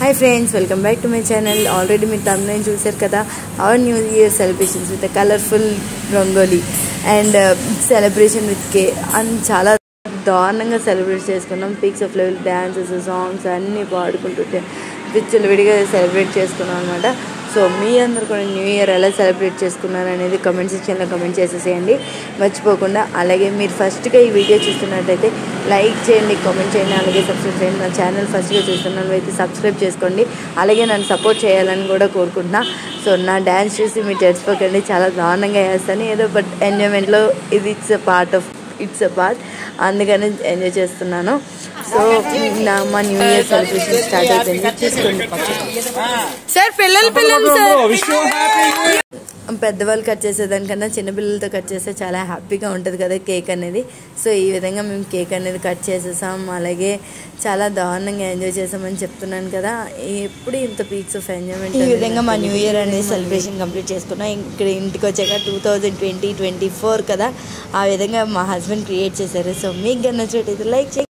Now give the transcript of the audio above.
hi friends welcome back to my channel already మీరు తమిళ చూశారు కదా our new year celebrations with colourful rangoli and celebration with కే and చాలా దారుణంగా సెలబ్రేట్ చేసుకున్నాం peaks of level dances songs అన్నీ పాడుకుంటుంటే పిచ్చులు విడిగా సెలబ్రేట్ చేసుకున్నాం అనమాట సో మీ అందరు కూడా న్యూ ఇయర్ ఎలా సెలబ్రేట్ చేసుకున్నారు అనేది కమెంట్ సెక్షన్లో కమెంట్ చేసేసేయండి మర్చిపోకుండా అలాగే మీరు ఫస్ట్గా ఈ వీడియో చూస్తున్నట్టయితే లైక్ చేయండి కామెంట్ చేయండి అలాగే సబ్స్క్రైబ్ చేయండి నా ఛానల్ ఫస్ట్గా చూస్తున్నాను అయితే సబ్స్క్రైబ్ చేసుకోండి అలాగే నన్ను సపోర్ట్ చేయాలని కూడా కోరుకుంటున్నా సో నా డ్యాన్స్ చూసి మీరు చచ్చిపోకండి చాలా దారుణంగా వేస్తాను ఏదో బట్ ఎంజాయ్మెంట్లో ఇది it's a part of it's a part అందుకని ఎంజాయ్ చేస్తున్నాను సో నా మా న్యూ ఇయర్ సెలబ్రేషన్ స్టార్ట్ అయిపోయింది చూసుకోండి పక్కన సార్ పిల్లలు పిల్లలు సార్ పెద్దవాళ్ళు కట్ చేసేదానికన్నా చిన్నపిల్లలతో కట్ చేస్తే చాలా హ్యాపీగా ఉంటుంది కదా కేక్ అనేది సో ఈ విధంగా మేము కేక్ అనేది కట్ చేసేసాం అలాగే చాలా దారుణంగా ఎంజాయ్ చేసామని చెప్తున్నాను కదా ఎప్పుడు ఇంత పీక్స్ ఆఫ్ ఎంజాయ్మెంట్ ఈ విధంగా మా న్యూ ఇయర్ అనేది సెలబ్రేషన్ కంప్లీట్ చేసుకున్నాం ఇక్కడ ఇంటికి వచ్చాక two thousand twenty twenty four కదా ఆ విధంగా మా హస్బెండ్ క్రియేట్ చేశారు సో మీకు నచ్చినట్టయితే లైక్ చేయండి